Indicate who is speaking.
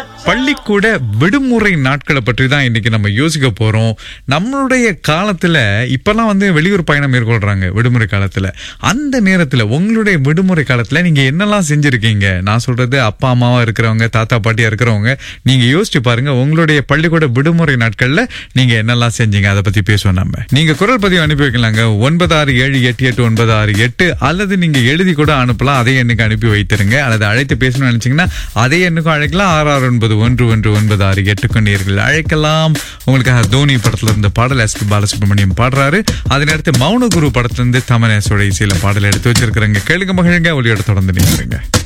Speaker 1: பள்ளிக்கூட விடுமுறை நாட்களை பற்றி தான் இன்னைக்கு நம்ம யோசிக்க போறோம் நம்மளுடைய காலத்துல இப்பெல்லாம் வந்து வெளியூர் பயணம் மேற்கொள்றாங்க விடுமுறை காலத்துல அந்த நேரத்துல உங்களுடைய விடுமுறை காலத்துல நீங்க என்னெல்லாம் செஞ்சிருக்கீங்க நான் சொல்றது அப்பா அம்மாவா இருக்கிறவங்க தாத்தா பாட்டியா இருக்கிறவங்க நீங்க யோசிச்சு பாருங்க உங்களுடைய பள்ளிக்கூட விடுமுறை நாட்கள்ல நீங்க என்னெல்லாம் செஞ்சீங்க அதை பத்தி பேசுவோம் நம்ம நீங்க குரல் பதிவு அனுப்பி வைக்கலாங்க ஒன்பது ஆறு ஏழு எட்டு எட்டு ஒன்பது ஆறு எட்டு அல்லது நீங்க எழுதி கூட அனுப்பலாம் அதே எண்ணுக்கு அனுப்பி வைத்திருங்க அல்லது அழைத்து பேசணும்னு நினைச்சீங்கன்னா அதே எண்ணுக்கும் அழைக்கலாம் ஆறு ஆறு ஒன்பது ஒன்று ஒன்று ஒன்பது ஆறு எட்டுக்கு நேர்கள் அழைக்கலாம் உங்களுக்காக தோனி படத்துல இருந்து பாடல் எஸ் பி பாலசுப்ரமணியம் பாடுறாரு அதனை அடுத்து மௌன குரு படத்துல இருந்து தமனேசோட இசையில பாடல் எடுத்து வச்சிருக்கிறேங்க கேளுங்க மகிழுங்க ஒளியோட தொடர்ந்து நீங்க